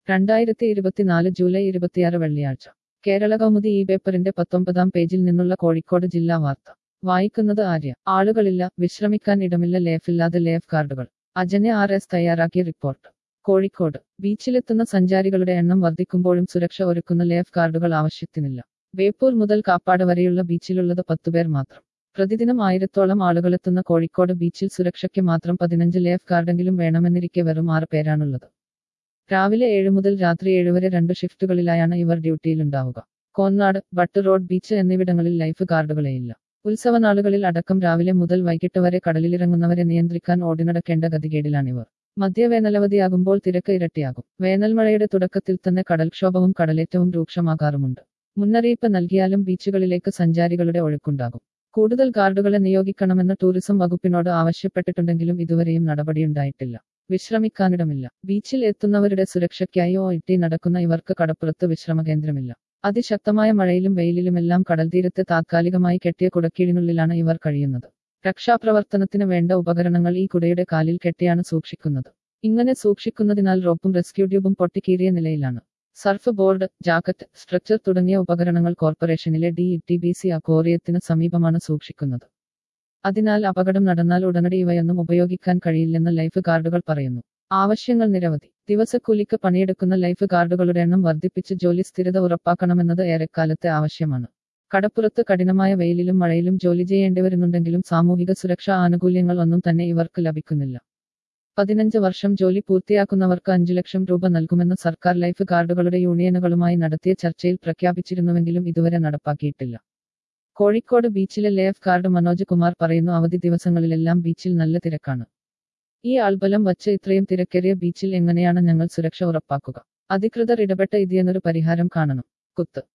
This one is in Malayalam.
രണ്ടായിരത്തി ഇരുപത്തിനാല് ജൂലൈ ഇരുപത്തിയാറ് വെള്ളിയാഴ്ച കേരള കൗമുദി ഈ പേപ്പറിന്റെ പത്തൊമ്പതാം പേജിൽ നിന്നുള്ള കോഴിക്കോട് ജില്ലാ വാർത്ത വായിക്കുന്നത് ആര്യ ആളുകളില്ല വിശ്രമിക്കാൻ ഇടമില്ല ലേഫില്ലാതെ ലേഫ് കാർഡുകൾ അജനെ ആർ എസ് തയ്യാറാക്കിയ റിപ്പോർട്ട് കോഴിക്കോട് ബീച്ചിലെത്തുന്ന സഞ്ചാരികളുടെ എണ്ണം വർദ്ധിക്കുമ്പോഴും സുരക്ഷ ഒരുക്കുന്ന ലേഫ് കാർഡുകൾ ആവശ്യത്തിനില്ല ബേപ്പൂർ മുതൽ കാപ്പാട് വരെയുള്ള ബീച്ചിലുള്ളത് പത്തുപേർ മാത്രം പ്രതിദിനം ആയിരത്തോളം ആളുകളെത്തുന്ന കോഴിക്കോട് ബീച്ചിൽ സുരക്ഷയ്ക്ക് മാത്രം പതിനഞ്ച് ലേഫ് കാർഡെങ്കിലും വേണമെന്നിരിക്കെ വെറും ആറ് പേരാണുള്ളത് രാവിലെ ഏഴ് മുതൽ രാത്രി ഏഴ് വരെ രണ്ട് ഷിഫ്റ്റുകളിലായാണ് ഇവർ ഡ്യൂട്ടിയിലുണ്ടാവുക കോന്നാട് ബട്ട് റോഡ് ബീച്ച് എന്നിവിടങ്ങളിൽ ലൈഫ് ഗാർഡുകളെയില്ല ഉത്സവനാളുകളിൽ അടക്കം രാവിലെ മുതൽ വൈകിട്ട് വരെ കടലിലിറങ്ങുന്നവരെ നിയന്ത്രിക്കാൻ ഓടിനടക്കേണ്ട ഗതികേടിലാണിവർ മധ്യവേനലവധിയാകുമ്പോൾ തിരക്ക് ഇരട്ടിയാകും വേനൽമഴയുടെ തുടക്കത്തിൽ തന്നെ കടൽക്ഷോഭവും കടലേറ്റവും രൂക്ഷമാകാറുമുണ്ട് മുന്നറിയിപ്പ് നൽകിയാലും ബീച്ചുകളിലേക്ക് സഞ്ചാരികളുടെ ഒഴുക്കുണ്ടാകും കൂടുതൽ ഗാർഡുകളെ നിയോഗിക്കണമെന്ന് ടൂറിസം വകുപ്പിനോട് ആവശ്യപ്പെട്ടിട്ടുണ്ടെങ്കിലും ഇതുവരെയും നടപടിയുണ്ടായിട്ടില്ല വിശ്രമിക്കാനിടമില്ല ബീച്ചിൽ എത്തുന്നവരുടെ സുരക്ഷയ്ക്കായി ഒ ഇട്ടി നടക്കുന്ന ഇവർക്ക് കടപ്പുറത്ത് വിശ്രമകേന്ദ്രമില്ല അതിശക്തമായ മഴയിലും വെയിലിലുമെല്ലാം കടൽത്തീരത്ത് താത്കാലികമായി കെട്ടിയ കുടക്കീഴിനുള്ളിലാണ് ഇവർ കഴിയുന്നത് രക്ഷാപ്രവർത്തനത്തിന് വേണ്ട ഉപകരണങ്ങൾ ഈ കുടയുടെ കാലിൽ കെട്ടിയാണ് സൂക്ഷിക്കുന്നത് ഇങ്ങനെ സൂക്ഷിക്കുന്നതിനാൽ റോപ്പും റെസ്ക്യൂ ട്യൂബും പൊട്ടിക്കീറിയ നിലയിലാണ് സർഫ് ബോർഡ് ജാക്കറ്റ് സ്ട്രക്ചർ തുടങ്ങിയ ഉപകരണങ്ങൾ കോർപ്പറേഷനിലെ ഡി ടി ബി സി അക്വേറിയത്തിന് സമീപമാണ് സൂക്ഷിക്കുന്നത് അതിനാൽ അപകടം നടന്നാൽ ഉടനടി ഇവയൊന്നും ഉപയോഗിക്കാൻ കഴിയില്ലെന്ന് ലൈഫ് ഗാർഡുകൾ പറയുന്നു ആവശ്യങ്ങൾ നിരവധി ദിവസക്കൂലിക്ക് പണിയെടുക്കുന്ന ലൈഫ് ഗാർഡുകളുടെ എണ്ണം വർദ്ധിപ്പിച്ച് ജോലി സ്ഥിരത ഉറപ്പാക്കണമെന്നത് ഏറെക്കാലത്തെ ആവശ്യമാണ് കടപ്പുറത്ത് കഠിനമായ വെയിലിലും മഴയിലും ജോലി ചെയ്യേണ്ടി വരുന്നുണ്ടെങ്കിലും സാമൂഹിക സുരക്ഷാ ആനുകൂല്യങ്ങൾ ഒന്നും തന്നെ ഇവർക്ക് ലഭിക്കുന്നില്ല പതിനഞ്ച് വർഷം ജോലി പൂർത്തിയാക്കുന്നവർക്ക് അഞ്ചു ലക്ഷം രൂപ നൽകുമെന്ന് സർക്കാർ ലൈഫ് ഗാർഡുകളുടെ യൂണിയനുകളുമായി നടത്തിയ ചർച്ചയിൽ പ്രഖ്യാപിച്ചിരുന്നുവെങ്കിലും ഇതുവരെ നടപ്പാക്കിയിട്ടില്ല കോഴിക്കോട് ബീച്ചിലെ ലേഫ് ഗാർഡ് മനോജ് കുമാർ പറയുന്നു അവധി ദിവസങ്ങളിലെല്ലാം ബീച്ചിൽ നല്ല തിരക്കാണ് ഈ ആൾബലം വച്ച് ഇത്രയും തിരക്കേറിയ ബീച്ചിൽ എങ്ങനെയാണ് ഞങ്ങൾ സുരക്ഷ ഉറപ്പാക്കുക അധികൃതർ ഇടപെട്ട് ഇതിനൊരു പരിഹാരം കാണണം കുത്ത്